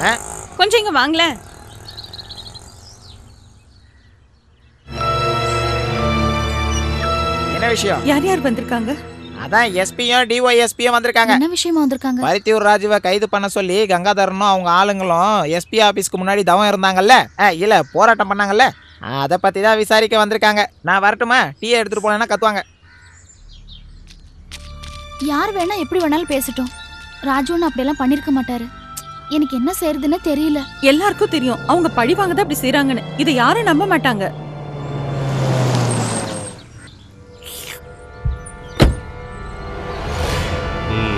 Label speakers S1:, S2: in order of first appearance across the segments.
S1: கொஞ்சம் இங்க வாங்களேன்
S2: என்ன விஷயம்
S1: யார் யார் வந்திருக்காங்க
S2: அதான் எஸ்பியும் டிஒய்எஸ்பியும் வந்திருக்காங்க
S3: என்ன விஷயமா வந்திருக்காங்க
S2: பருத்தியூர் ராஜுவை கைது பண்ண சொல்லி கங்காதரனும் அவங்க ஆளுங்களும் எஸ்பி ஆபீஸ்க்கு முன்னாடி தவம் இருந்தாங்கல்ல ஆ, இல்ல போராட்டம் பண்ணாங்கல்ல அதை பத்தி தான் விசாரிக்க வந்திருக்காங்க நான் வரட்டுமா டீயை எடுத்துட்டு போனேன்னா கத்துவாங்க
S3: யார் வேணா எப்படி வேணாலும் பேசட்டும் ராஜுன்னு அப்படியெல்லாம் பண்ணிருக்க மாட்டாரு எனக்கு என்ன செய்யறதுன்னு தெரியல
S1: எல்லாருக்கும் தெரியும் அவங்க பழி வாங்க தான் அப்படி செய்றாங்கன்னு இதை யாரும் நம்ப மாட்டாங்க
S4: ம்.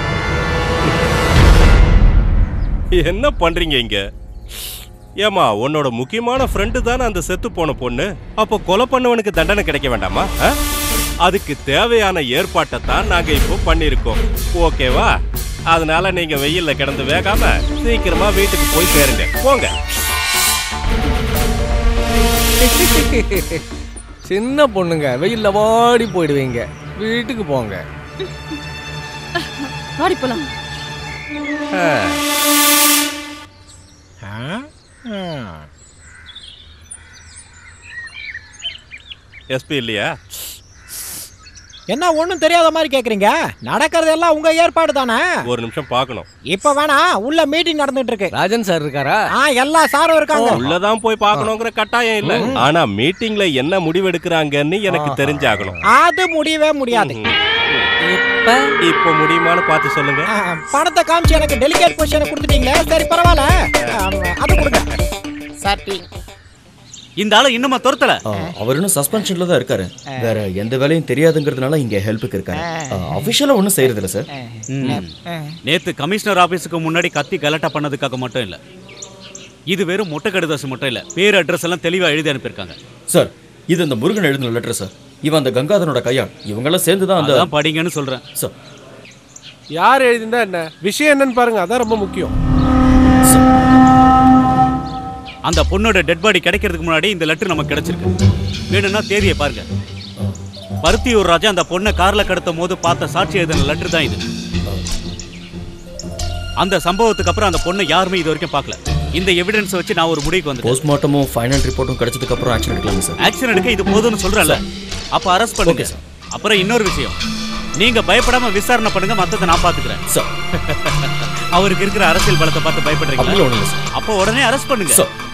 S4: என்ன பண்றீங்க இங்க ஏமா உன்னோட முக்கியமான ஃப்ரெண்டு தானே அந்த செத்து போன பொண்ணு அப்போ கொலை பண்ணவனுக்கு தண்டனை கிடைக்க வேண்டாமா ஆ? அதுக்கு தேவையான ஏற்பாட்டை தான் நாங்க இப்போ பண்ணியிருக்கோம் ஓகேவா அதனால நீங்க வெயில்ல கிடந்து வேகாம சீக்கிரமா வீட்டுக்கு போய் சேருங்க போங்க
S5: சின்ன பொண்ணுங்க வெயில்ல வாடி போயிடுவீங்க வீட்டுக்கு போங்க
S1: வாடி போலாம்
S4: ஆ. எஸ்பி இல்லையா
S2: என்ன ஒண்ணும் தெரியாத மாதிரி கேக்குறீங்க நடக்கிறதெல்லாம் உங்க ஏற்பாடு தானே
S4: ஒரு நிமிஷம் பார்க்கணும்
S2: இப்ப வேணா உள்ள மீட்டிங் நடந்துட்டு இருக்கு
S5: ராஜன் சார் இருக்காரா
S2: ஆ எல்லா சாரும் இருக்காங்க
S4: உள்ளதான் போய் பார்க்கணுங்கிற கட்டாயம் இல்ல ஆனா மீட்டிங்ல என்ன முடிவெடுக்கிறாங்கன்னு எனக்கு தெரிஞ்சாகணும்
S2: அது முடியவே முடியாது
S5: இப்ப
S4: இப்போ முடியுமான்னு பார்த்து சொல்லுங்க
S2: ஆ, பணத்தை காமிச்சு எனக்கு டெலிகேட் பொசிஷனை கொடுத்துட்டீங்களே சரி பரவாயில்ல ஆ, அது கொடுங்க சார் டீ
S6: இந்த ஆளை இன்னுமா துரத்தல
S7: ஆ, அவர் இன்னும் சஸ்பென்ஷன்ல தான் இருக்காரு வேற எந்த வேலையும் தெரியாதுங்கிறதுனால இங்க ஹெல்ப்புக்கு இருக்காரு அபிஷியலா ஒன்றும் செய்யறது இல்ல சார்
S6: நேத்து கமிஷனர் ஆபீஸுக்கு முன்னாடி கத்தி கலட்டா பண்ணதுக்காக மட்டும் இல்ல இது வெறும் முட்டை கடுதாசு மட்டும் இல்ல பேர் அட்ரஸ் எல்லாம் தெளிவா எழுதி அனுப்பியிருக்காங்க
S7: சார் இது அந்த முருகன் எழுதின லெட்டர் சார் இவன் அந்த கங்காதரனோட கையாள் இவங்கெல்லாம் சேர்ந்து தான் அந்த
S6: அதான் படிங்கன்னு சொல்றேன்
S7: சார்
S5: யார் எழுதியிருந்தா என்ன விஷயம் என்னன்னு பாருங்க அதான் ரொம்ப முக்கியம்
S6: அந்த பொண்ணோட டெட் பாடி கிடைக்கிறதுக்கு முன்னாடி இந்த லெட்டர் நமக்கு கிடைச்சிருக்கு வேணும்னா தேதியை பாருங்க பருத்தியூர் ராஜா அந்த பொண்ணை கார்ல கடத்தும் போது பார்த்த சாட்சி எழுதின லெட்டர் தான் இது அந்த சம்பவத்துக்கு அப்புறம் அந்த பொண்ணை யாருமே இது வரைக்கும் பார்க்கல இந்த எவிடன்ஸ் வச்சு நான் ஒரு முடிவுக்கு வந்தேன்
S7: போஸ்ட்மார்ட்டமும் ஃபைனல் ரிப்போர்ட்டும் கிடைச்சதுக்கு அப்புறம் ஆக்ஷன் எடுக்கலாங்க சார்
S6: ஆக்ஷன் எடுக்க இது போதும்னு சொல்றேன்ல அப்ப அரெஸ்ட் பண்ணுங்க
S7: Okay, sir.
S6: அப்புறம் இன்னொரு விஷயம் நீங்க பயப்படாம விசாரணை பண்ணுங்க மத்தத நான் பாத்துக்கிறேன்
S7: சார்
S6: அவருக்கு இருக்கிற அரசியல் பலத்தை பார்த்து
S7: அப்படிலாம்
S6: பயப்படுறீங்களா
S7: ஒன்றும் இல்லை சார்
S6: அப்போ உடனே அரெஸ்ட் பண்ணுங்க
S7: சார்